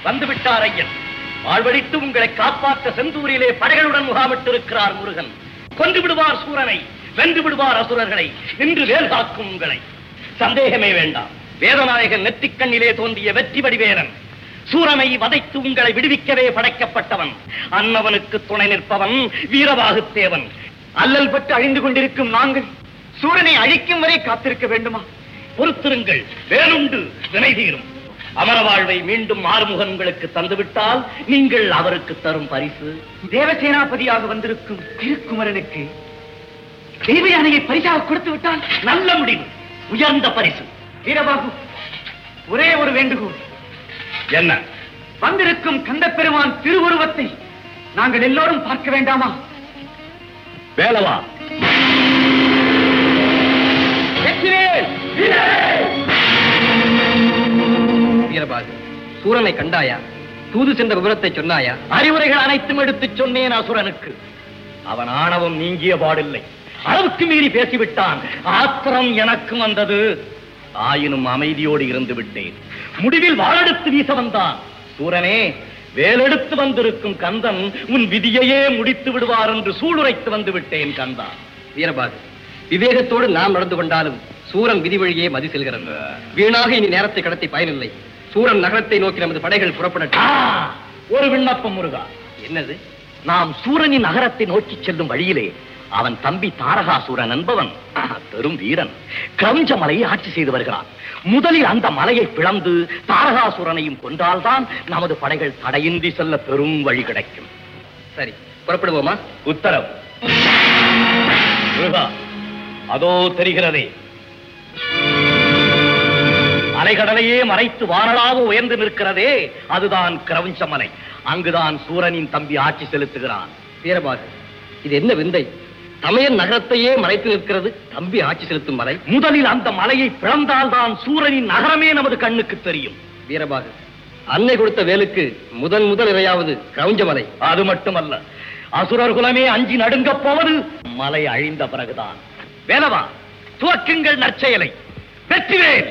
வந்துவிட்டார் ஐயன் வாழ்வழித்து உங்களை காப்பாற்ற செந்தூரிலே படைகளுடன் முகாமிட்டிருக்கிறார் முருகன் கொன்று விடுவார் சூரனை வென்று விடுவார் அசுரர்களை இன்று வேல் காக்கும் உங்களை சந்தேகமே வேண்டாம் வேதநாயகன் நெற்றிக்கண்ணிலே தோன்றிய வெற்றி வடிவேலன் சூரனை வதைத்து உங்களை விடுவிக்கவே படைக்கப்பட்டவன் அன்னவனுக்கு துணை நிற்பவன் வீரவாகுத்தேவன் அல்லல் பட்டு அழிந்து கொண்டிருக்கும் நாங்கள் சூரனை அழிக்கும் வரை காத்திருக்க வேண்டுமா பொறுத்திருங்கள் வேலுண்டு வினை தீரும் அமர வாழ்வை மீண்டும் ஆறுமுகன் உங்களுக்கு தந்துவிட்டால் நீங்கள் அவருக்கு தரும் பரிசு தேவசேனாபதியாக வந்திருக்கும் திருக்குமரனுக்கு தெய்வ யானையை பரிசாக கொடுத்து விட்டால் நல்ல முடிவு உயர்ந்த பரிசு வீரபாகு ஒரே ஒரு வேண்டுகோள் என்ன வந்திருக்கும் கந்தப்பெருமான் திருவுருவத்தை நாங்கள் எல்லோரும் பார்க்க வேண்டாமா வேலவா வீரபாகு சூரனை கண்டாயா தூது சென்ற விவரத்தை சொன்னாயா அறிவுரைகள் அனைத்தும் எடுத்துச் சொன்னேன் அசுரனுக்கு அவன் ஆணவம் நீங்கிய பாடில்லை அளவுக்கு மீறி பேசிவிட்டான் ஆத்திரம் எனக்கு வந்தது ஆயினும் அமைதியோடு இருந்து விட்டேன் முடிவில் வாழெடுத்து வீச வந்தான் சூரனே வேலெடுத்து வந்திருக்கும் கந்தன் உன் விதியையே முடித்து விடுவார் என்று சூளுரைத்து வந்து விட்டேன் கந்தா வீரபாகு விவேகத்தோடு நாம் நடந்து கொண்டாலும் சூரன் விதி வழியே மதி செல்கிறது வீணாக இனி நேரத்தை கடத்தி பயனில்லை சூரன் நகரத்தை நோக்கி நமது படைகள் ஆ, புறப்படட்டும் ஒரு விண்ணப்பம் முருகா என்னது நாம் சூரனின் நகரத்தை நோக்கி செல்லும் வழியிலே அவன் தம்பி தாரகாசூரன் என்பவன் ஆஹா, பெரும் வீரன் கிரஞ்ச மலையை ஆட்சி செய்து வருகிறான் முதலில் அந்த மலையை பிளந்து தாரகாசூரனையும் கொன்றால்தான் நமது படைகள் தடையின்றி செல்ல பெரும் வழி கிடைக்கும் சரி புறப்படுவோமா உத்தரவு முருகா அதோ தெரிகிறதே அலைகடலையே மறைத்து வானலாக உயர்ந்து நிற்கிறதே அதுதான் கிரவஞ்ச மலை அங்குதான் சூரனின் தம்பி ஆட்சி செலுத்துகிறான் வீரபாகு இது என்ன விந்தை தமையன் நகரத்தையே மறைத்து நிற்கிறது தம்பி ஆட்சி செலுத்தும் மலை முதலில் அந்த மலையை பிளந்தால்தான் சூரனின் நகரமே நமது கண்ணுக்கு தெரியும் வீரபாகு அன்னை கொடுத்த வேலுக்கு முதன் முதல் இரையாவது கிரௌஞ்ச மலை அது மட்டுமல்ல அசுரர் குலமே அஞ்சி நடுங்கப் போவது மலை அழிந்த பிறகுதான் வேலவா துவக்குங்கள் நற்செயலை வெற்றிவேல்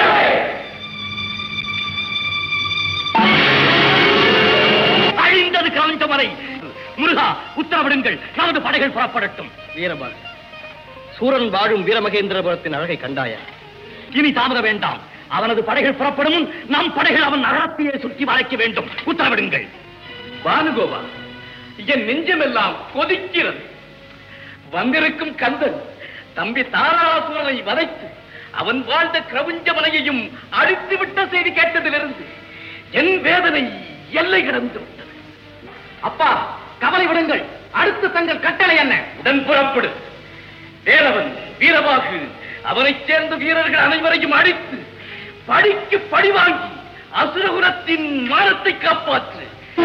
அழிந்தது கவிழ்ந்த மலை முருகா உத்தரவிடுங்கள் நமது படைகள் புறப்படட்டும் வீரபாகு சூரன் வாழும் வீரமகேந்திரபுரத்தின் அழகை கண்டாயா இனி தாமத வேண்டாம் அவனது படைகள் புறப்படும் முன் நம் படைகள் அவன் நகரத்தையே சுற்றி வளைக்க வேண்டும் உத்தரவிடுங்கள் பானுகோபா என் நெஞ்சமெல்லாம் கொதிக்கிறது வந்திருக்கும் கந்தன் தம்பி தாராசுரனை வதைத்து அவன் வாழ்ந்த கிரவுஞ்ச மலையையும் அழித்து விட்ட செய்தி கேட்டதிலிருந்து என் வேதனை எல்லை கடந்து விட்டது அப்பா கவலை விடுங்கள் அடுத்து தங்கள் கட்டளை என்ன உடன் புறப்படு வேலவன் வீரபாகு அவனைச் சேர்ந்த வீரர்கள் அனைவரையும் அழித்து படிக்கு படி வாங்கி அசுரகுலத்தின் மானத்தை காப்பாற்று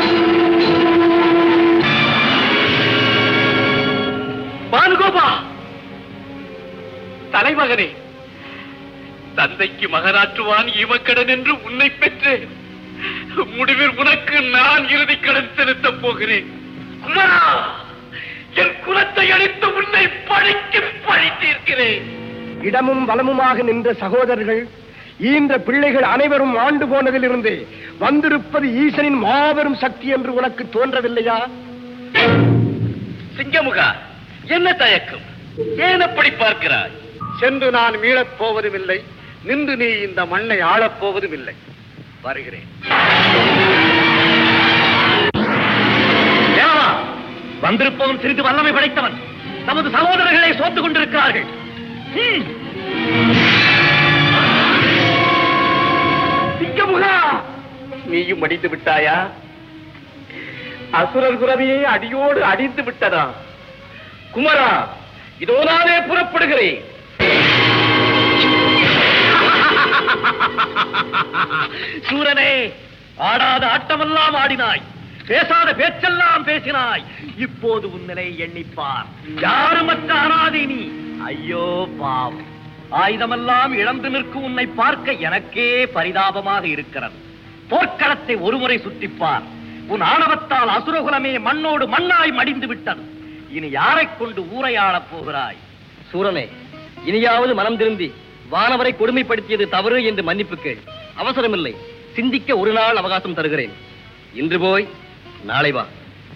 பானுகோபா தலைமகனே தந்தைக்கு மகராற்றுவான் ஈமக்கடன் என்று உன்னை பெற்றேன் முடிவில் உனக்கு நான் இறுதி கடன் செலுத்தப் போகிறேன் குமரா என் குலத்தை அழித்து உன்னை பழிக்கு பழி தீர்க்கிறேன் இடமும் வலமுமாக நின்ற சகோதரர்கள் ஈன்ற பிள்ளைகள் அனைவரும் ஆண்டு போனதிலிருந்து வந்திருப்பது ஈசனின் மாபெரும் சக்தி என்று உனக்கு தோன்றவில்லையா சிங்கமுகா என்ன தயக்கம் ஏன் அப்படி பார்க்கிறாய் சென்று நான் மீளப் போவதும் இல்லை நின்று நீ இந்த மண்ணை ஆளப் போவதும் இல்லை வருகிறேன் வேலவா வந்திருப்பவன் சிறிது வல்லமை படைத்தவன் நமது சகோதரர்களை சோத்துக் கொண்டிருக்கிறார்கள் ம். சிங்கமுகா நீயும் அடித்து விட்டாயா அசுரர் குரவியை அடியோடு அடித்து விட்டதா குமரா இதோ நானே புறப்படுகிறேன் சூரனே ஆடாத ஆட்டமெல்லாம் ஆடினாய் பேசாத பேச்செல்லாம் பேசினாய் இப்போது உன் நிலையை எண்ணிப்பார் யாருமற்ற அனாதை நீ ஐயோ பாவம் ஆயுதமெல்லாம் இழந்து நிற்கும் உன்னை பார்க்க எனக்கே பரிதாபமாக இருக்கிறது போர்க்களத்தை ஒருமுறை சுற்றிப்பார் உன் ஆணவத்தால் அசுரகுலமே மண்ணோடு மண்ணாய் மடிந்து விட்டது இனி யாரைக் கொண்டு ஊரை ஆளப் போகிறாய் சூரனே இனியாவது மனம் திருந்தி வானவரை கொடுமைப்படுத்தியது தவறு என்று மன்னிப்பு கேள் அவசரமில்லை சிந்திக்க ஒரு நாள் அவகாசம் தருகிறேன் இன்று போய் நாளை வா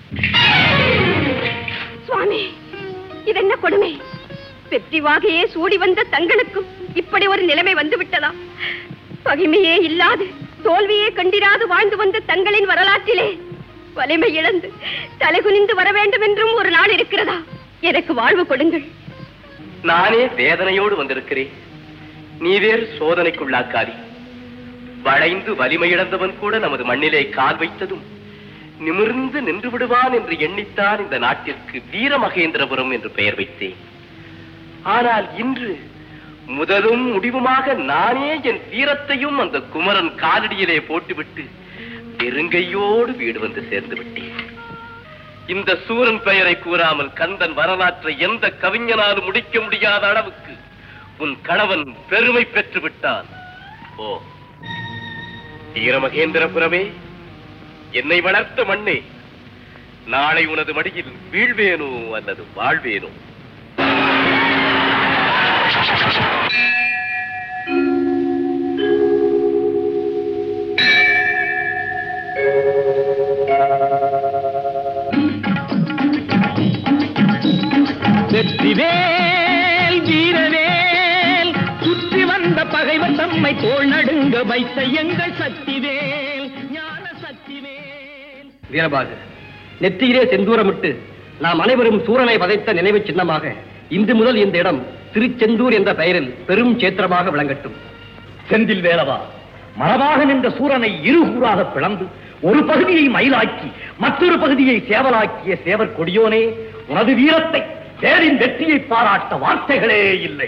சுவாமி இதென்ன கொடுமை வெற்றி வாகையே சூடி வந்த தங்களுக்கும் இப்படி ஒரு நிலைமை வந்து விட்டதா பகைமையே இல்லாது தோல்வியே கண்டிராது வாழ்ந்து வந்த தங்களின் வரலாற்றிலே வலிமை இழந்து தலைகுனிந்து வர வேண்டும் என்றும் ஒரு நாள் இருக்கிறதா எனக்கு வாழ்வு கொடுங்கள் நானே வேதனையோடு வந்திருக்கிறேன் நீ வேறு சோதனைக்குள்ளாக்காதி வளைந்து வலிமை இழந்தவன் கூட நமது மண்ணிலே கால் வைத்ததும் நிமிர்ந்து நின்று விடுவான் என்று எண்ணித்தான் இந்த நாட்டிற்கு வீரமகேந்திரபுரம் என்று பெயர் வைத்தேன் ஆனால் இன்று முதலும் முடிவுமாக நானே என் வீரத்தையும் அந்த குமரன் காலடியிலே போட்டுவிட்டு பெருங்கையோடு வீடு வந்து சேர்ந்து விட்டேன் இந்த சூரன் பெயரை கூறாமல் கந்தன் வரலாற்றை எந்த கவிஞனாலும் முடிக்க முடியாத அளவுக்கு உன் கணவன் பெருமை பெற்று விட்டான் ஓ வீரமகேந்திரபுரமே என்னை வளர்த்த மண்ணே நாளை உனது மடியில் வீழ்வேனோ அல்லது வாழ்வேனோ வெற்றிவேல் வீரவேல் சுற்றி வந்த பகைவர் தம்மை தோல் நடுங்க வைத்த எங்கள் சக்திவேல் ஞான சக்திவேல் வீரபாகு நெற்றியிலே செந்தூரமிட்டு நாம் அனைவரும் சூரனை வதைத்த நினைவு சின்னமாக இன்று முதல் இந்த இடம் திருச்செந்தூர் என்ற பெயரில் பெரும் சேத்திரமாக விளங்கட்டும் செந்தில் வேலவா மரபாக நின்ற சூரனை இருகூறாக பிளந்து ஒரு பகுதியை மயிலாக்கி மற்றொரு பகுதியை சேவலாக்கிய சேவர் கொடியோனே உனது வீரத்தை தேரின் வெற்றியை பாராட்ட வார்த்தைகளே இல்லை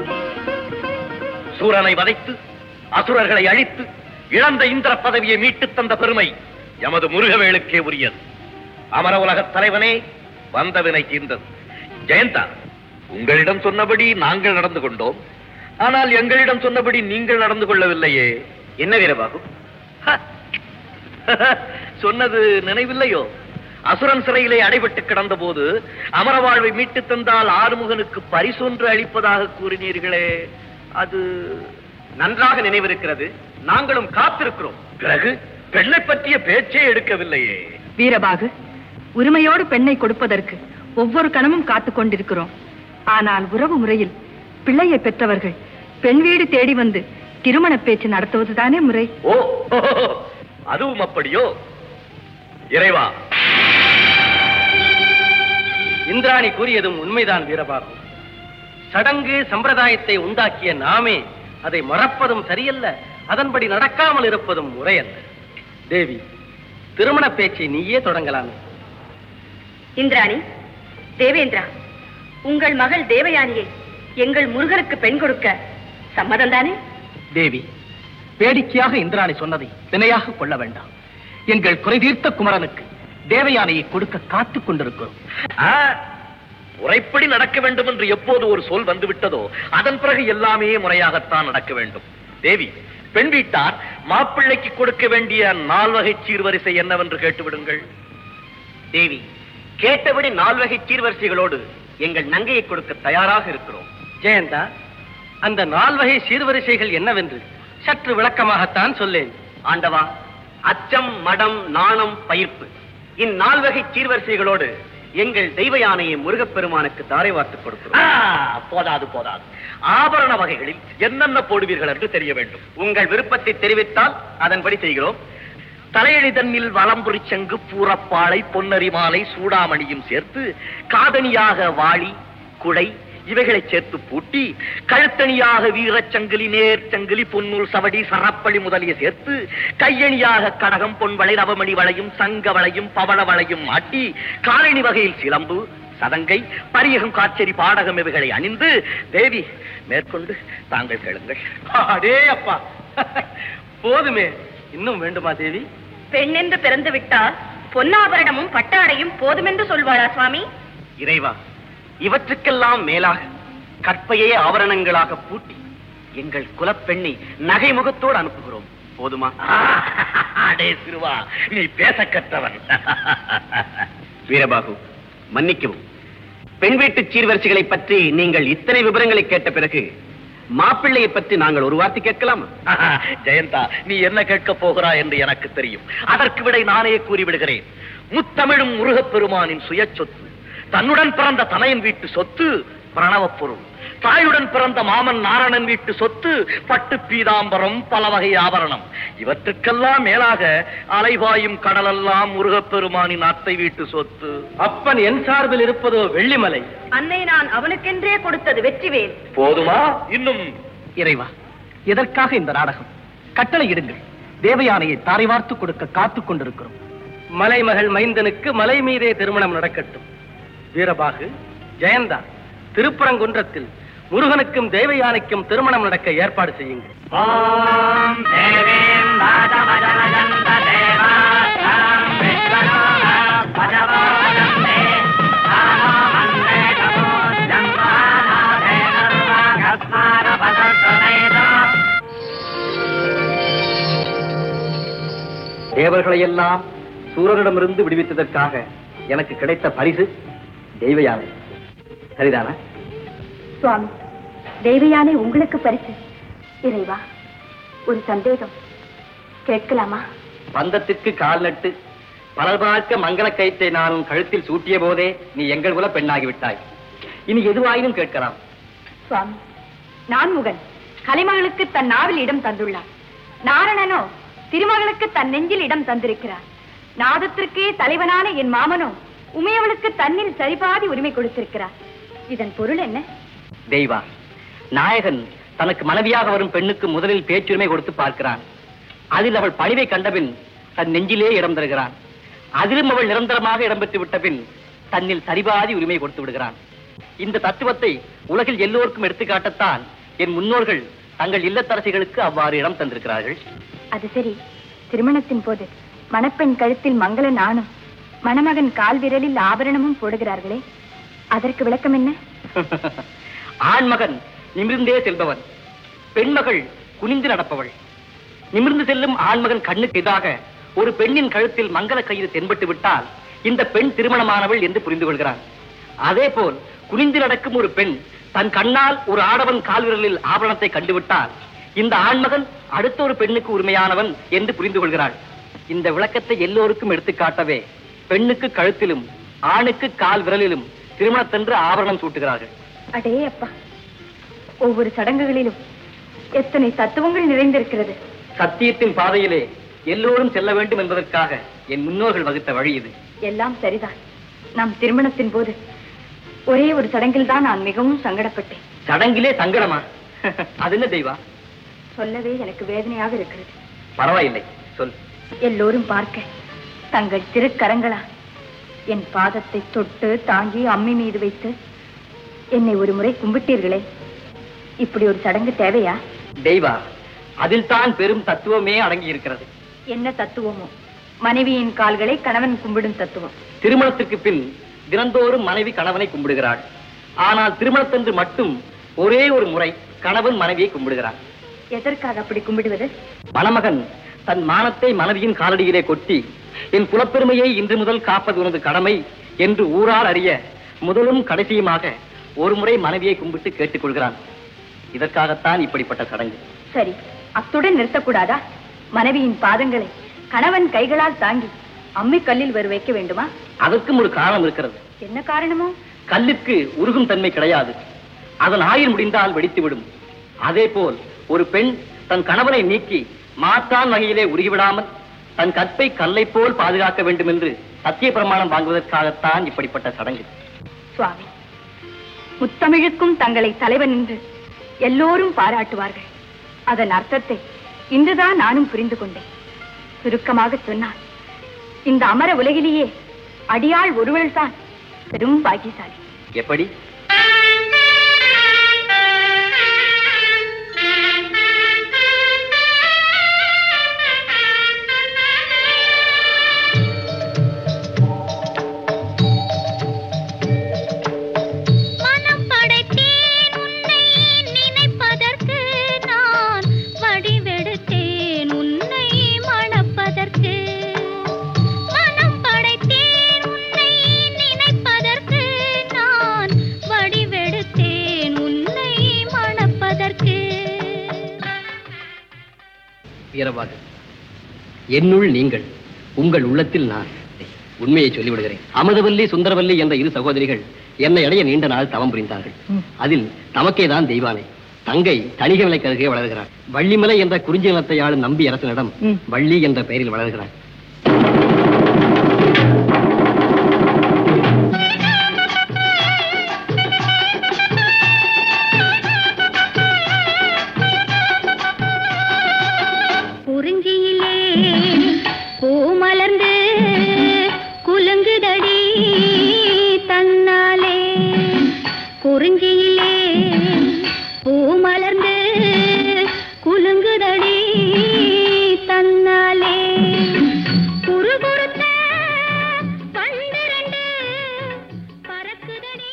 சூரனை வதைத்து அசுரர்களை அழித்து இழந்த இந்திர பதவியை மீட்டுத் தந்த பெருமை எமது முருகவேலுக்கே உரியது அமர உலகத் தலைவனே வந்த வினை தீர்ந்தது ஜெயந்தா உங்களிடம் சொன்னபடி நாங்கள் நடந்து கொண்டோம் ஆனால் எங்களிடம் சொன்னபடி நீங்கள் நடந்து கொள்ளவில்லையே என்ன வீரபாகு சொன்னது நினைவில்லையோ அசுரன் சிறையிலே அடைபட்டு கிடந்த போது அமர வாழ்வை மீட்டு தந்தால் ஆறுமுகனுக்கு பரிசொன்று அளிப்பதாக கூறினீர்களே அது நன்றாக நினைவிருக்கிறது நாங்களும் காத்திருக்கிறோம் பிறகு பெண்ணை பற்றிய பேச்சே எடுக்கவில்லையே வீரபாகு உரிமையோடு பெண்ணை கொடுப்பதற்கு ஒவ்வொரு கணமும் காத்துக் கொண்டிருக்கிறோம் ஆனால் உறவு முறையில் பிள்ளையை பெற்றவர்கள் பெண் வீடு தேடி வந்து திருமண பேச்சு நடத்துவதுதானே முறை ஓ அதுவும் அப்படியோ இறைவா இந்திராணி கூறியதும் உண்மைதான் வீரபாகு சடங்கு சம்பிரதாயத்தை உண்டாக்கிய நாமே அதை மறப்பதும் சரியல்ல அதன்படி நடக்காமல் இருப்பதும் முறையல்ல தேவி திருமண பேச்சை நீயே தொடங்கலாமே இந்திராணி தேவேந்திரா உங்கள் மகள் தேவயானியை எங்கள் முருகருக்கு பெண் கொடுக்க சம்மதம் தானே தேவி வேடிக்கையாக இந்திராணி சொன்னதை வினையாக கொள்ள வேண்டாம் எங்கள் குறைதீர்த்த குமரனுக்கு தேவயானையை கொடுக்க காத்துக் கொண்டிருக்கிறோம் முறைப்படி நடக்க வேண்டும் என்று எப்போது ஒரு சொல் வந்து விட்டதோ அதன் பிறகு எல்லாமே முறையாகத்தான் நடக்க வேண்டும் தேவி பெண் வீட்டார் மாப்பிள்ளைக்கு கொடுக்க வேண்டிய நால்வகை சீர்வரிசை என்னவென்று கேட்டுவிடுங்கள் தேவி கேட்டபடி நால்வகை சீர்வரிசைகளோடு எங்கள் நங்கையை கொடுக்க தயாராக இருக்கிறோம் ஜெயந்தா அந்த நால்வகை சீர்வரிசைகள் என்னவென்று சற்று விளக்கமாகத்தான் சொல்லேன் ஆண்டவா அச்சம் மடம் நாணம் பயிர்ப்பு இந்நால்வகை சீர்வரிசைகளோடு எங்கள் தெய்வ யானையை முருகப்பெருமானுக்கு தாரை வார்த்துக் கொடுக்கிறோம் போதாது போதாது ஆபரண வகைகளில் என்னென்ன போடுவீர்கள் என்று தெரிய வேண்டும் உங்கள் விருப்பத்தை தெரிவித்தால் அதன்படி செய்கிறோம் தலையெழி தன்னில் வலம்புரி சங்கு பூரப்பாளை பொன்னரி மாலை சூடாமணியும் சேர்த்து காதணியாக வாளி குடை இவைகளை சேர்த்து பூட்டி கழுத்தணியாக வீரச்சங்கிலி நேர் சங்கிலி பொன்னூல் சவடி சரப்பளி முதலிய சேர்த்து கையணியாக கடகம் பொன்வளை ரவமணி வளையும் சங்க வளையும் பவள வளையும் மாட்டி காலணி வகையில் சிலம்பு சதங்கை பரியகம் காய்ச்சரி பாடகம் இவைகளை அணிந்து தேவி மேற்கொண்டு தாங்கள் கேளுங்கள் அடே அப்பா போதுமே இன்னும் வேண்டுமா தேவி பெண் என்று பிறந்து விட்டால் பொன்னாபரணமும் பட்டாடையும் போதுமென்று சொல்வாளா சுவாமி இறைவா இவற்றுக்கெல்லாம் மேலாக கற்பையே ஆபரணங்களாக பூட்டி எங்கள் குலப்பெண்ணை நகை முகத்தோடு அனுப்புகிறோம் போதுமா அடே சிறுவா நீ பேச கற்றவன் வீரபாகு மன்னிக்கவும் பெண் வீட்டு சீர்வரிசைகளை பற்றி நீங்கள் இத்தனை விவரங்களை கேட்ட பிறகு மாப்பிள்ளையை பற்றி நாங்கள் ஒரு வார்த்தை கேட்கலாமா ஆஹா, ஜெயந்தா நீ என்ன கேட்கப் போகிறாய் என்று எனக்கு தெரியும் அதற்கு விடை நானே கூறிவிடுகிறேன் முத்தமிழும் முருகப் பெருமானின் சுய சொத்து தன்னுடன் பிறந்த தனையன் வீட்டு சொத்து பிரணவப் பொருள் தாயுடன் பிறந்த மாமன் நாரணன் வீட்டு சொத்து பட்டு பீதாம்பரம் பல வகை ஆபரணம் இவற்றுக்கெல்லாம் மேலாக அலைபாயும் கடலெல்லாம் முருகப் பெருமானின் அத்தை வீட்டு சொத்து அப்பன் என் சார்பில் இருப்பதோ வெள்ளிமலை அன்னை நான் அவனுக்கென்றே கொடுத்தது வெற்றிவேல் போதுமா இன்னும் இறைவா எதற்காக இந்த நாடகம் கட்டளை இடுங்கள் தேவயானையை தாரை வார்த்து கொடுக்க காத்துக் கொண்டிருக்கிறோம் மலைமகள் மைந்தனுக்கு மலை மீதே திருமணம் நடக்கட்டும் வீரபாகு ஜெயந்தா திருப்பரங்குன்றத்தில் முருகனுக்கும் தேவயானைக்கும் திருமணம் நடக்க ஏற்பாடு செய்யுங்கள் தேவர்களையெல்லாம் சூரனிடமிருந்து விடுவித்ததற்காக எனக்கு கிடைத்த பரிசு தெய்வயானை சரிதானா சுவாமி தேவயானை உங்களுக்கு பரிசு இறைவா ஒரு சந்தேகம் கேட்கலாமா பந்தத்திற்கு கால் நட்டு பலர் பார்க்க மங்கள கயிற்றை நான் உன் கழுத்தில் சூட்டிய போதே நீ எங்கள் குல பெண்ணாகி விட்டாய் இனி எதுவாயினும் கேட்கலாம் சுவாமி நான்முகன் கலைமகளுக்கு தன் நாவில் இடம் தந்துள்ளார் நாரணனோ திருமகளுக்கு தன் நெஞ்சில் இடம் தந்திருக்கிறார் நாதத்திற்கே தலைவனான என் மாமனோ உமையவளுக்கு தன்னில் சரிபாதி உரிமை கொடுத்திருக்கிறார் இதன் பொருள் என்ன தெய்வா நாயகன் தனக்கு மனைவியாக வரும் பெண்ணுக்கு முதலில் பேச்சுரிமை கொடுத்து பார்க்கிறான் அதில் அவள் பணிவை கண்டபின் தன் நெஞ்சிலே இடம் தருகிறான் அதிலும் அவள் நிரந்தரமாக இடம்பெற்று விட்ட பின் தன்னில் சரிபாதி உரிமை கொடுத்து விடுகிறான் இந்த தத்துவத்தை உலகில் எல்லோருக்கும் எடுத்துக்காட்டத்தான் என் முன்னோர்கள் தங்கள் இல்லத்தரசிகளுக்கு அவ்வாறு இடம் தந்திருக்கிறார்கள் அது சரி திருமணத்தின் போது மணப்பெண் கழுத்தில் மங்கள நானும் மணமகன் கால் விரலில் ஆபரணமும் போடுகிறார்களே அதற்கு விளக்கம் என்ன ஆண்மகன் நிமிர்ந்தே செல்பவன் பெண்மகள் குனிந்து நடப்பவள் நிமிர்ந்து செல்லும் ஆண்மகன் கண்ணுக்கு எதிராக ஒரு பெண்ணின் கழுத்தில் மங்கள கயிறு தென்பட்டு விட்டால் இந்த பெண் திருமணமானவள் என்று புரிந்து கொள்கிறான் அதே போல் குனிந்து நடக்கும் ஒரு பெண் தன் கண்ணால் ஒரு ஆடவன் கால்விரலில் ஆபரணத்தை கண்டுவிட்டால் இந்த ஆண்மகன் அடுத்த ஒரு பெண்ணுக்கு உரிமையானவன் என்று புரிந்து கொள்கிறாள் இந்த விளக்கத்தை எல்லோருக்கும் எடுத்துக்காட்டவே பெண்ணுக்கு கழுத்திலும் ஆணுக்கு கால் விரலிலும் திருமணத்தன்று ஆபரணம் சூட்டுகிறார்கள் அடே அப்பா ஒவ்வொரு சடங்குகளிலும் எத்தனை தத்துவங்கள் நிறைந்திருக்கிறது சத்தியத்தின் பாதையிலே எல்லோரும் செல்ல வேண்டும் என்பதற்காக என் முன்னோர்கள் வகுத்த வழி இது எல்லாம் சரிதான் நம் திருமணத்தின் போது ஒரே ஒரு சடங்கில் தான் நான் மிகவும் சங்கடப்பட்டேன் சடங்கிலே சங்கடமா அது என்ன தெய்வா சொல்லவே எனக்கு வேதனையாக இருக்கிறது பரவாயில்லை சொல் எல்லோரும் பார்க்க தங்கள் திருக்கரங்களா என் பாதத்தை தொட்டு தாங்கி அம்மி மீது வைத்து என்னை ஒரு முறை கும்பிட்டீர்களே இப்படி ஒரு சடங்கு தேவையா தெய்வா அதில் தான் பெரும் தத்துவமே அடங்கி இருக்கிறது என்ன தத்துவமோ மனைவியின் கால்களை கணவன் கும்பிடும் தத்துவம் திருமணத்திற்கு பின் தினந்தோறும் மனைவி கணவனை கும்பிடுகிறாள் ஆனால் திருமணத்தன்று மட்டும் ஒரே ஒரு முறை கணவன் மனைவியை கும்பிடுகிறான் எதற்காக அப்படி கும்பிடுவது மணமகன் தன் மானத்தை மனைவியின் காலடியிலே கொட்டி என் குலப்பெருமையை இன்று முதல் காப்பது உனது கடமை என்று ஊரார் அறிய முதலும் கடைசியுமாக ஒரு முறை மனைவியை கும்பிட்டு கேட்டுக்கொள்கிறான் இதற்காகத்தான் இப்படிப்பட்ட சடங்கு சரி அத்துடன் நிறுத்தக்கூடாதா மனைவியின் பாதங்களை கணவன் கைகளால் தாங்கி அம்மி கல்லில் வரு வைக்க வேண்டுமா அதற்கும் ஒரு காரணம் இருக்கிறது என்ன காரணமோ கல்லுக்கு உருகும் தன்மை கிடையாது அதன் ஆயுள் முடிந்தால் வெடித்துவிடும் அதே போல் ஒரு பெண் தன் கணவனை நீக்கி மாற்றான் வகையிலே உருகிவிடாமல் தன் கற்பை கல்லை போல் பாதுகாக்க வேண்டும் என்று சத்திய பிரமாணம் வாங்குவதற்காகத்தான் இப்படிப்பட்ட சடங்கு சுவாமி முத்தமிழுக்கும் தங்களை தலைவன் என்று எல்லோரும் பாராட்டுவார்கள் அதன் அர்த்தத்தை இன்றுதான் நானும் புரிந்து கொண்டேன் சுருக்கமாக சொன்னால் இந்த அமர உலகிலேயே அடியாள் ஒருவள் தான் பெரும் பாக்கியசாலி எப்படி மனம் படைத்தேன் உன்னை நினைப்பதற்கு நான் வடிவெடுத்தேன் உன்னை மணப்பதற்கு மனம் படைத்தேன் உன்னை நினைப்பதற்கு நான் வீரபாகு என்னுள் நீங்கள் உங்கள் உள்ளத்தில் நான் உண்மையை சொல்லிவிடுகிறேன் அமதவல்லி சுந்தரவல்லி என்ற இரு சகோதரிகள் என்னை அடைய நீண்ட நாள் தவம் புரிந்தார்கள் அதில் தமக்கே தான் தெய்வானை தங்கை தணிகமலை கருகே வளர்கிறார் வள்ளிமலை என்ற குறிஞ்சி நிலத்தை ஆளும் நம்பி அரசனிடம் வள்ளி என்ற பெயரில் வளர்கிறார் குறிஞ்சியிலே பூ மலர்ந்து குலுங்குதடி தன்னாலே குறிஞ்சியிலே பூ மலர்ந்து குலுங்குதடி தன்னாலே குறுகுறுத்த பன்னிரண்டு பறக்குதடி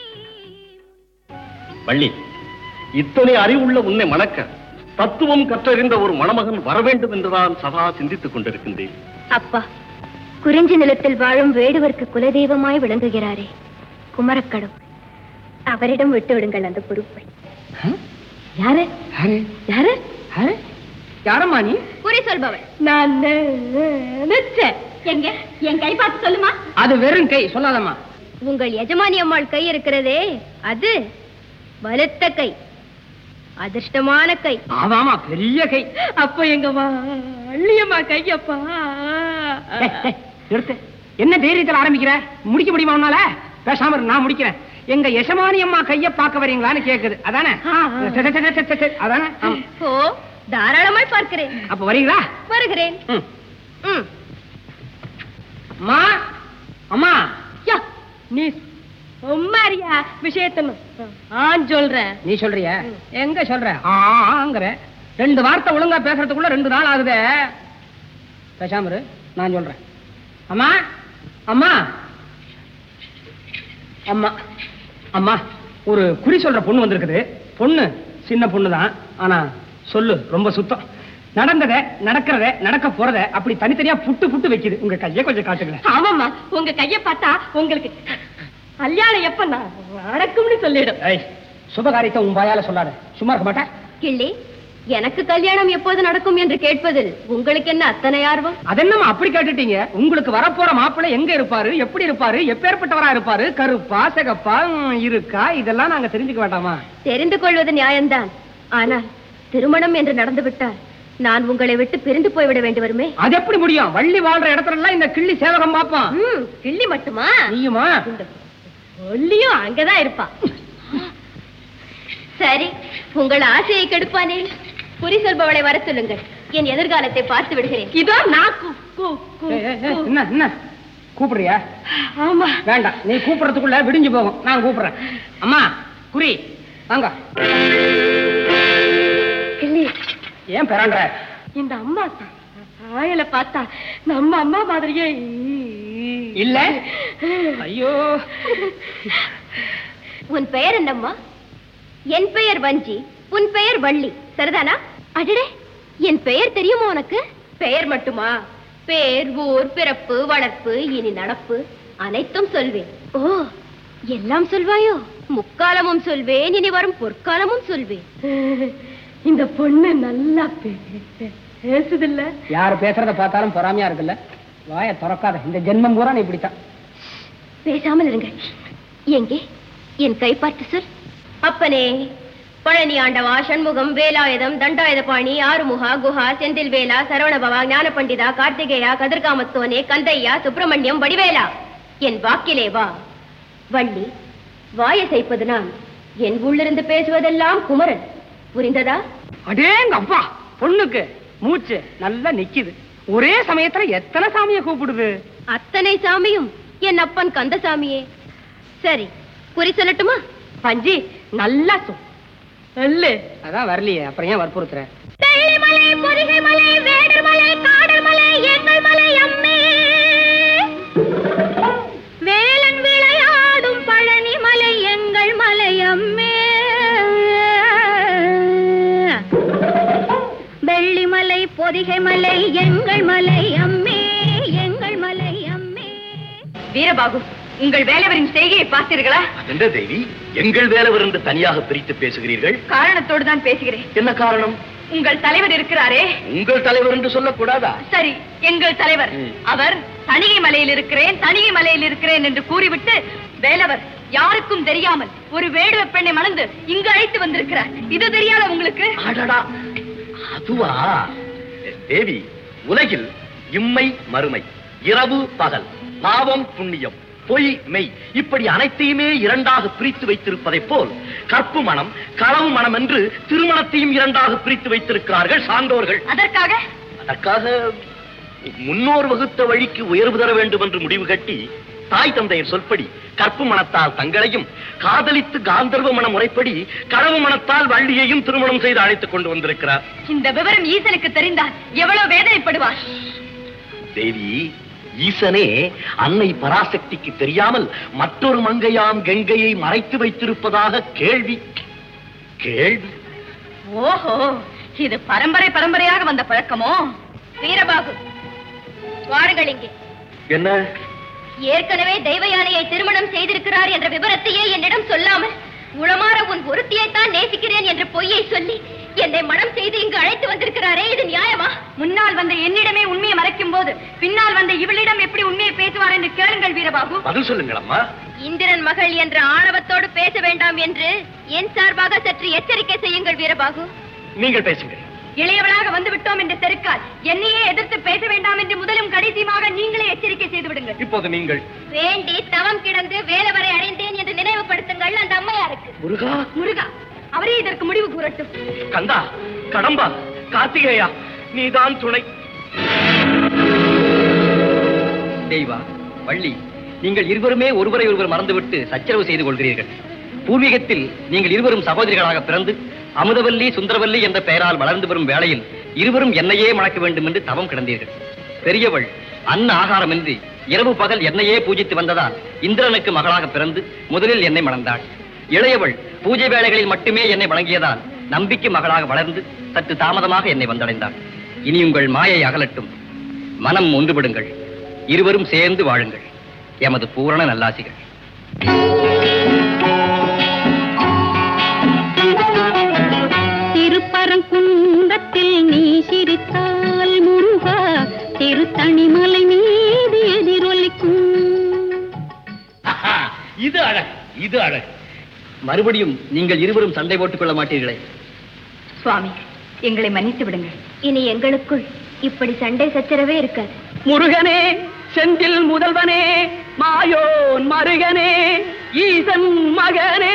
வள்ளி இத்தனை அறிவுள்ள உன்னை மணக்க தத்துவம் கற்றறிந்த ஒரு மணமகன் வர வேண்டும் என்றுதான் சதா சிந்தித்துக் கொண்டிருக்கின்றேன் அப்பா குறிஞ்சி நிலத்தில் வாழும் வேடுவர்க்கு குலதெய்வமாய் விளங்குகிறாரே குமரக்கடவுள் அவரிடம் விட்டு விடுங்கள் அந்த பொறுப்பை யாரு யாரு யாரம்மா நீ குறி சொல்பவள் நான் நினைச்சேன். எங்க என் கை பார்த்து சொல்லுமா அது வெறும் கை சொல்லாதம்மா உங்கள் எஜமானி அம்மாள் கை இருக்கிறதே அது பலத்த கை அதிர்ஷ்டமான கை ஆமாமா பெரிய கை அப்ப எங்க வள்ளியம்மா கையப்பா நிறுத்து என்ன தைரியத்தில் ஆரம்பிக்கிற முடிக்க முடியுமா உன்னால பேசாம இரு, நான் முடிக்கிறேன் எங்க யசமானி அம்மா கைய பார்க்க வரீங்களான்னு கேக்குது அதானே சரி, சரி, சரி, சரி, சரி, அதானே ஆமா. ஓ தாராளமாய் பார்க்கிறேன் அப்ப வரீங்களா வருகிறேன் ம். ம். அம்மா அம்மா யா, நீ உம்மாரியா விஷயத்தன்னு ஆன் சொல்றேன் நீ சொல்றிய எங்க சொல்ற ஆங்கிற ரெண்டு வார்த்தை ஒழுங்கா பேசுறதுக்குள்ள ரெண்டு நாள் ஆகுதே பேசாம இரு, நான் சொல்றேன் அம்மா அம்மா அம்மா அம்மா ஒரு குறி சொல்ற பொண்ணு வந்திருக்குது பொண்ணு சின்ன பொண்ணு தான் ஆனா சொல்லு ரொம்ப சுத்தம் நடந்தத நடக்கிறத நடக்க போறத அப்படி தனித்தனியா புட்டு புட்டு வைக்குது உங்க கையை கொஞ்சம் காட்டுங்களேன் ஆமாம்மா உங்க கைய பார்த்தா உங்களுக்கு கல்யாணம் எப்ப நான் நடக்கும்னு சொல்லிடும் ஏய் சுபகாரியத்தை உன் வாயால சொல்லாத சும்மா இருக்க மாட்டேன் கிள்ளி எனக்கு கல்யாணம் எப்போது நடக்கும் என்று கேட்பதில் உங்களுக்கு என்ன அத்தனை ஆர்வம் அதென்னமா அப்படி கேட்டுட்டீங்க உங்களுக்கு வரப்போற மாப்பிள்ளை எங்க இருப்பாரு எப்படி இருப்பாரு எப்பேற்பட்டவரா இருப்பாரு கருப்பா சிகப்பா ம், இருக்கா இதெல்லாம் நாங்க தெரிஞ்சுக்க வேண்டாமா தெரிந்து கொள்வது நியாயம்தான் ஆனால் திருமணம் என்று நடந்துவிட்டால் நான் உங்களை விட்டு பிரிந்து போய்விட வேண்டி வருமே அது எப்படி முடியும் வள்ளி வாழ்ற இடத்துல எல்லாம் இந்த கிள்ளி சேவகம் பாப்பான் ம், கிள்ளி மட்டுமா நீயுமா ஒல்லியும் அங்கதான் இருப்பா சரி உங்கள் ஆசையை கெடுப்பானேன் குறி சொல்பவளை வர சொல்லுங்கள் என் எதிர்காலத்தை பார்த்து விடுகிறேன் இதோ நான் கு- கு- கு- ஏய், ஏய், ஏய், என்ன என்ன கூப்பிடுறியா ஆமா வேண்டாம் நீ கூப்பிடுறதுக்குள்ள விடிஞ்சு போகும் நான் கூப்பிடுறேன் அம்மா குறி வாங்க கிள்ளி ஏன் பெறாண்ட இந்த அம்மா சாயல பார்த்தா நம்ம அம்மா மாதிரியே இல்ல ஐயோ உன் பெயர் என்னம்மா என் பெயர் வஞ்சி உன் பெயர் வள்ளி சரிதானா அடடே என் பெயர் தெரியுமா உனக்கு பெயர் மட்டுமா பேர் ஊர் பிறப்பு வளர்ப்பு இனி நடப்பு அனைத்தும் சொல்வேன் ஓ எல்லாம் சொல்வாயோ முக்காலமும் சொல்வேன் இனி வரும் பொற்காலமும் சொல்வேன் இந்த பொண்ணு நல்லா பே- பேசுதில்ல யார் பேசுறத பார்த்தாலும் பொறாமையா இருக்குல்ல வாயை திறக்காத இந்த ஜென்மம் பூரா நீ இப்படித்தான் பேசாமல் இருங்கள் எங்கே என் கை பார்த்து சொல் அப்பனே பழனி ஆண்டவா சண்முகம் வேலாயுதம் தண்டாயுதபாணி ஆறுமுகா குஹா செந்தில் வேலா சரவணபவா ஞான பண்டிதா கார்த்திகேயா கதிர்காமத்தோனே கந்தையா சுப்பிரமணியம் வடிவேலா என் வாக்கிலே வா வள்ளி வாயசைப்பது நான் என் உள்ளிருந்து பேசுவதெல்லாம் குமரன் புரிந்ததா அடேங்க அப்பா பொண்ணுக்கு மூச்சு நல்லா நிக்குது ஒரே சமயத்துல எத்தனை சாமியை கூப்பிடுது அத்தனை சாமியும் என் அப்பன் கந்தசாமியே சரி குறி சொல்லட்டுமா பஞ்சி நல்லா சொல் சொல்லு அதான் வரலையே அப்புறம் ஏன் வற்புறுத்துற தெள்ளிமலை பொதிகைமலை வேடர்மலை காடர்மலை எங்கள் மலை அம்மே வேலன் விளையாடும் பழனி மலை எங்கள் மலை அம்மே வெள்ளிமலை பொதிகைமலை எங்கள் மலை அம்மே எங்கள் மலை அம்மே வீரபாகு உங்கள் வேலைவரின் செய்கையை பார்த்தீர்களா அதென்ற தேவி எங்கள் வேலவர் என்று தனியாக பிரித்து பேசுகிறீர்கள் காரணத்தோடு தான் பேசுகிறேன் என்ன காரணம் உங்கள் தலைவர் இருக்கிறாரே உங்கள் தலைவர் என்று சொல்லக்கூடாதா சரி எங்கள் தலைவர் ம். அவர் தணிகை மலையில் இருக்கிறேன் தணிகை மலையில் இருக்கிறேன் என்று கூறிவிட்டு வேலவர் யாருக்கும் தெரியாமல் ஒரு வேடுவ பெண்ணை மணந்து இங்கு அழைத்து வந்திருக்கிறார் இது தெரியாத உங்களுக்கு அடடா அதுவா தேவி உலகில் இம்மை மறுமை இரவு பகல் பாவம் புண்ணியம் பொய் மெய் இப்படி அனைத்தையுமே இரண்டாக பிரித்து வைத்திருப்பதைப் போல் கற்பு மனம் களவு மனம் என்று திருமணத்தையும் இரண்டாக பிரித்து வைத்திருக்கிறார்கள் சான்றோர்கள் அதற்காக அதற்காக முன்னோர் வகுத்த வழிக்கு உயர்வு தர வேண்டும் என்று முடிவு கட்டி தாய் தந்தையர் சொல்படி கற்பு மனத்தால் தங்களையும் காதலித்து காந்தர்வ மன முறைப்படி களவு மனத்தால் வள்ளியையும் திருமணம் செய்து அழைத்துக் கொண்டு வந்திருக்கிறார் இந்த விவரம் ஈசனுக்கு தெரிந்தால் எவ்வளவு வேதனைப்படுவார் தேவி ஈசனே அன்னை பராசக்திக்கு தெரியாமல் மற்றொரு மங்கையாம் கங்கையை மறைத்து வைத்திருப்பதாக கேள்வி கேள்வி ஓஹோ இது பரம்பரை பரம்பரையாக வந்த பழக்கமோ வீரபாகு வாருங்கள் இங்கே என்ன ஏற்கனவே தெய்வ யானையை திருமணம் செய்திருக்கிறார் என்ற விவரத்தையே என்னிடம் சொல்லாமல் உளமாற உன் ஒருத்தியைத்தான் நேசிக்கிறேன் என்ற பொய்யை சொல்லி என்னை மனம் செய்து இங்கு அழைத்து வந்திருக்கிறாரே இது நியாயமா முன்னால் வந்த என்னிடமே உண்மையை மறைக்கும் போது பின்னால் வந்த இவளிடம் எப்படி உண்மையை பேசுவார் என்று கேளுங்கள் வீரபாபு பதில் சொல்லுங்கள் அம்மா இந்திரன் மகள் என்ற ஆணவத்தோடு பேச வேண்டாம் என்று என் சார்பாக சற்று எச்சரிக்கை செய்யுங்கள் வீரபாகு நீங்கள் பேசுங்கள் இளையவளாக வந்து விட்டோம் என்று தெருக்கால் என்னையே எதிர்த்து பேச வேண்டாம் என்று முதலும் கடைசியுமாக நீங்களே எச்சரிக்கை செய்து விடுங்கள் இப்போது நீங்கள் வேண்டி தவம் கிடந்து வேலவரை அடைந்தேன் என்று நினைவுபடுத்துங்கள் அந்த அம்மையாருக்கு முருகா முருகா அவரே இதற்கு முடிவு கூறட்டும் கந்தா கடம்பா கார்த்திகேயா நீதான் துணை தெய்வா வள்ளி நீங்கள் இருவருமே ஒருவரை ஒருவர் மறந்துவிட்டு சச்சரவு செய்து கொள்கிறீர்கள் பூர்வீகத்தில் நீங்கள் இருவரும் சகோதரிகளாக பிறந்து அமுதவல்லி சுந்தரவல்லி என்ற பெயரால் வளர்ந்து வரும் வேளையில் இருவரும் என்னையே மணக்க வேண்டும் என்று தவம் கிடந்தீர்கள் பெரியவள் அன்ன ஆகாரமின்றி இரவு பகல் என்னையே பூஜித்து வந்ததால் இந்திரனுக்கு மகளாக பிறந்து முதலில் என்னை மணந்தாள் இளையவள் பூஜை வேளைகளில் மட்டுமே என்னை வழங்கியதால் நம்பிக்கை மகளாக வளர்ந்து சற்று தாமதமாக என்னை வந்தடைந்தாள் இனி உங்கள் மாயை அகலட்டும் மனம் ஒன்றுபடுங்கள் இருவரும் சேர்ந்து வாழுங்கள் எமது பூரண நல்லாசிகள் திருப்பரங்குன்றத்தில் நீ சிரித்தால் முருகா திருத்தணிமலை மீது எதிரொலிக்கும் ஆஹா, இது அழகு இது அழகு மறுபடியும் நீங்கள் இருவரும் சண்டை போட்டுக் கொள்ள மாட்டீர்களே சுவாமி எங்களை மன்னித்து விடுங்கள் இனி எங்களுக்குள் இப்படி சண்டை சச்சரவே இருக்காது முருகனே செந்தில் முதல்வனே மாயோன் மருகனே ஈசன் மகனே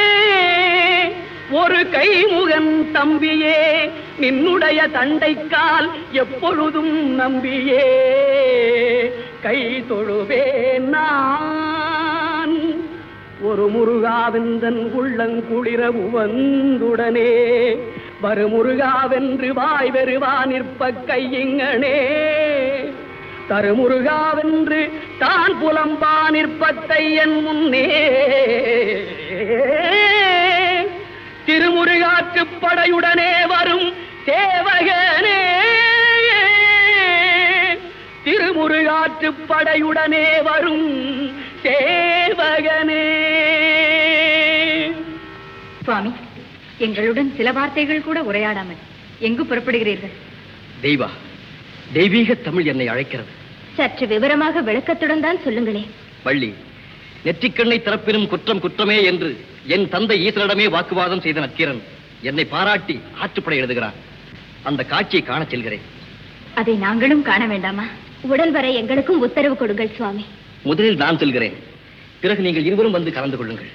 ஒரு கைமுகன் தம்பியே நின்னுடைய தண்டைக்கால் எப்பொழுதும் நம்பியே கை தொழுவேன் நான் ஒரு முருகாவெந்தன் உள்ளங்குளிர உவந்துடனே வரு முருகாவென்று வாய் வெறுவா நிற்ப கையிங்கனே தருமுருகாவென்று தான் புலம்பா நிற்பத்தை என் முன்னே திருமுருகாற்றுப் படையுடனே வரும் சேவகனே திருமுருகாற்றுப் படையுடனே வரும் சேவகனே சுவாமி எங்களுடன் சில வார்த்தைகள் கூட உரையாடாமல் எங்கு புறப்படுகிறீர்கள் தெய்வா தெய்வீக தமிழ் என்னை அழைக்கிறது சற்று விவரமாக விளக்கத்துடன் தான் சொல்லுங்களேன் வள்ளி நெற்றிக்கண்ணை திறப்பினும் குற்றம் குற்றமே என்று என் தந்தை ஈசனிடமே வாக்குவாதம் செய்த நக்கீரன் என்னை பாராட்டி ஆற்றுப்படை எழுதுகிறான் அந்த காட்சியை காணச் செல்கிறேன் அதை நாங்களும் காண வேண்டாமா உடல் வரை எங்களுக்கும் உத்தரவு கொடுங்கள் சுவாமி முதலில் நான் செல்கிறேன் பிறகு நீங்கள் இருவரும் வந்து கலந்து கொள்ளுங்கள்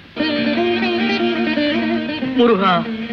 முருகா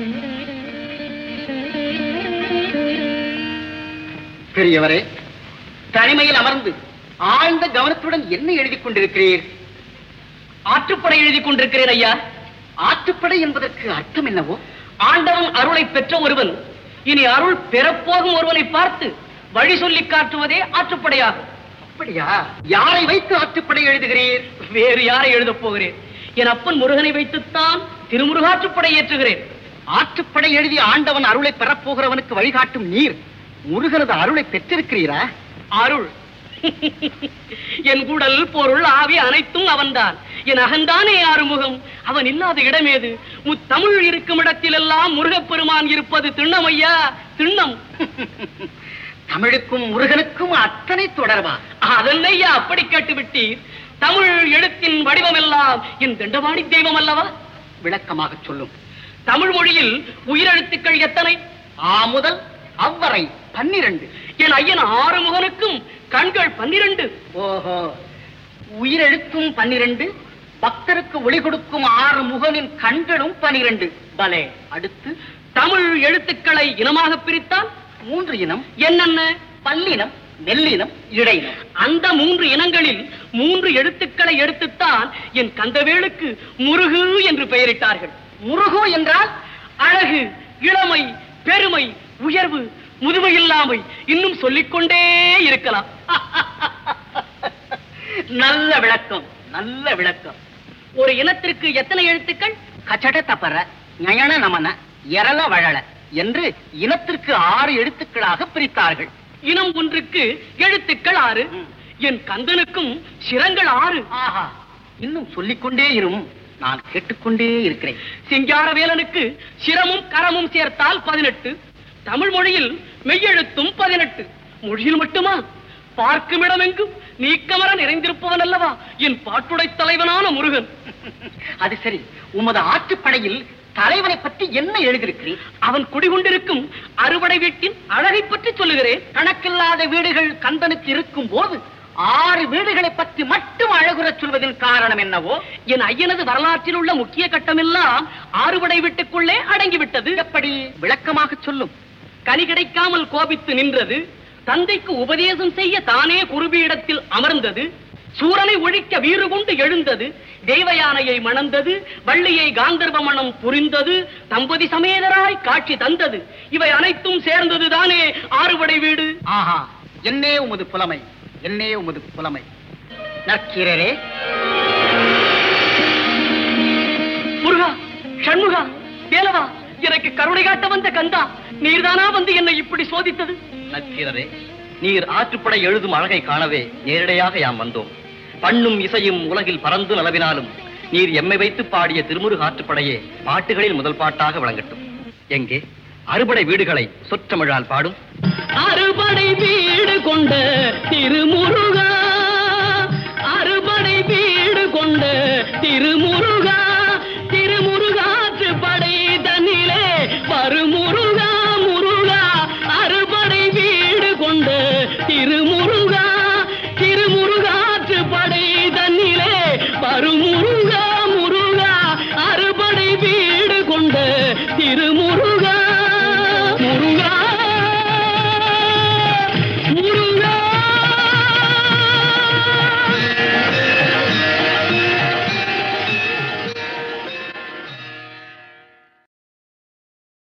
பெரியவரே தனிமையில் அமர்ந்து ஆழ்ந்த கவனத்துடன் என்ன எழுதிக் கொண்டிருக்கிறீர் ஆற்றுப்படை எழுதிக் கொண்டிருக்கிறேன் ஐயா ஆற்றுப்படை என்பதற்கு அர்த்தம் என்னவோ ஆண்டவன் அருளை பெற்ற ஒருவன் இனி அருள் பெறப்போகும் ஒருவனை பார்த்து வழி சொல்லி காட்டுவதே ஆற்றுப்படையாகும் அப்படியா யாரை வைத்து ஆற்றுப்படை எழுதுகிறீர் வேறு யாரை எழுதப் போகிறேன் என் அப்பன் முருகனை வைத்துத்தான் திருமுருகாற்றுப்படை ஏற்றுகிறேன் ஆற்றுப்படை எழுதி ஆண்டவன் அருளை பெறப்போகிறவனுக்கு வழிகாட்டும் நீர் முருகனது அருளை பெற்றிருக்கிறீரா அருள் என் உடல் பொருள் ஆவி அனைத்தும் அவன்தான் என் அகந்தானே ஆறுமுகம் அவன் இல்லாத இடமேது முத்தமிழ் இருக்கும் இடத்திலெல்லாம் முருகப்பெருமான் இருப்பது திண்ணம் ஐயா திண்ணம் தமிழுக்கும் முருகனுக்கும் அத்தனை தொடர்பா அதல்லையா அப்படி கேட்டு விட்டீர் தமிழ் எழுத்தின் வடிவமெல்லாம் என் தண்டவாணி தெய்வம் அல்லவா விளக்கமாக சொல்லும் தமிழ் மொழியில் உயிரெழுத்துக்கள் எத்தனை ஆ முதல் அவ்வரை பன்னிரண்டு என் ஐயன் ஆறுமுகனுக்கும் கண்கள் பன்னிரண்டு ஓஹோ உயிரெழுத்தும் பன்னிரண்டு பக்தருக்கு ஒளி கொடுக்கும் ஆறு முகனின் கண்களும் பன்னிரண்டு பலே அடுத்து தமிழ் எழுத்துக்களை இனமாக பிரித்தால் மூன்று இனம் என்னென்ன பல்லினம் மெல்லினம் இடையினம் அந்த மூன்று இனங்களில் மூன்று எழுத்துக்களை எடுத்துத்தான் என் கந்தவேலுக்கு முருகு என்று பெயரிட்டார்கள் முருகு என்றால் அழகு இளமை பெருமை உயர்வு முதுமை இல்லாமை இன்னும் சொல்லிக்கொண்டே இருக்கலாம் நல்ல விளக்கம் நல்ல விளக்கம் ஒரு இனத்திற்கு எத்தனை எழுத்துக்கள் கச்சட தப்பற ஞயன நமன எரள வழல என்று இனத்திற்கு ஆறு எழுத்துக்களாக பிரித்தார்கள் இனம் ஒன்றுக்கு எழுத்துக்கள் ஆறு என் கந்தனுக்கும் சிரங்கள் ஆறு ஆஹா இன்னும் சொல்லிக்கொண்டே இரும் நான் கேட்டுக்கொண்டே இருக்கிறேன் சிங்காரவேலனுக்கு சிரமும் கரமும் சேர்த்தால் பதினெட்டு தமிழ் மொழியில் மெய்யெழுத்தும் பதினெட்டு மொழியில் மட்டுமா பார்க்கும் இடமெங்கும் நீக்கமர நிறைந்திருப்பவன் அல்லவா என் பாட்டுடை தலைவனான முருகன் அது சரி உமது ஆற்றுப்படையில் தலைவனை பற்றி என்ன எழுதியிருக்கிறீர் அவன் குடிகொண்டிருக்கும் அறுவடை வீட்டின் அழகை பற்றி சொல்லுகிறேன் கணக்கில்லாத வீடுகள் கந்தனுக்கு இருக்கும் போது ஆறு வீடுகளை பற்றி மட்டும் அழகுறச் சொல்வதன் காரணம் என்னவோ என் ஐயனது வரலாற்றில் உள்ள முக்கிய கட்டமெல்லாம் ஆறுபடை வீட்டுக்குள்ளே அடங்கிவிட்டது எப்படி விளக்கமாக சொல்லும் கனி கிடைக்காமல் கோபித்து நின்றது தந்தைக்கு உபதேசம் செய்ய தானே குருபீடத்தில் அமர்ந்தது சூரனை ஒழிக்க வீறு கொண்டு எழுந்தது தெய்வயானையை மணந்தது வள்ளியை காந்தர்வ மணம் புரிந்தது தம்பதி சமேதராய் காட்சி தந்தது இவை அனைத்தும் சேர்ந்தது தானே ஆறுபடை வீடு ஆஹா என்னே உமது புலமை என்னே உமது புலமை நற்கீரரே முருகா ஷண்முகா வேலவா எனக்கு கருணை காட்ட வந்த கந்தா நீர்தானா வந்து என்னை இப்படி சோதித்தது நக்கீரரே நீர் ஆற்றுப்படை எழுதும் அழகை காணவே நேரடியாக யாம் வந்தோம் பண்ணும் இசையும் உலகில் பறந்து நலவினாலும் நீர் எம்மை வைத்து பாடிய திருமுருக ஆற்றுப்படையே பாட்டுகளில் முதல் பாட்டாக விளங்கட்டும் எங்கே அறுபடை வீடுகளை சொற்றமிழால் பாடும் அறுபடை வீடு கொண்ட திருமுருகா அறுபடை வீடு கொண்ட திருமுருகா திருமுருகாற்று படை தன்னிலே வருமு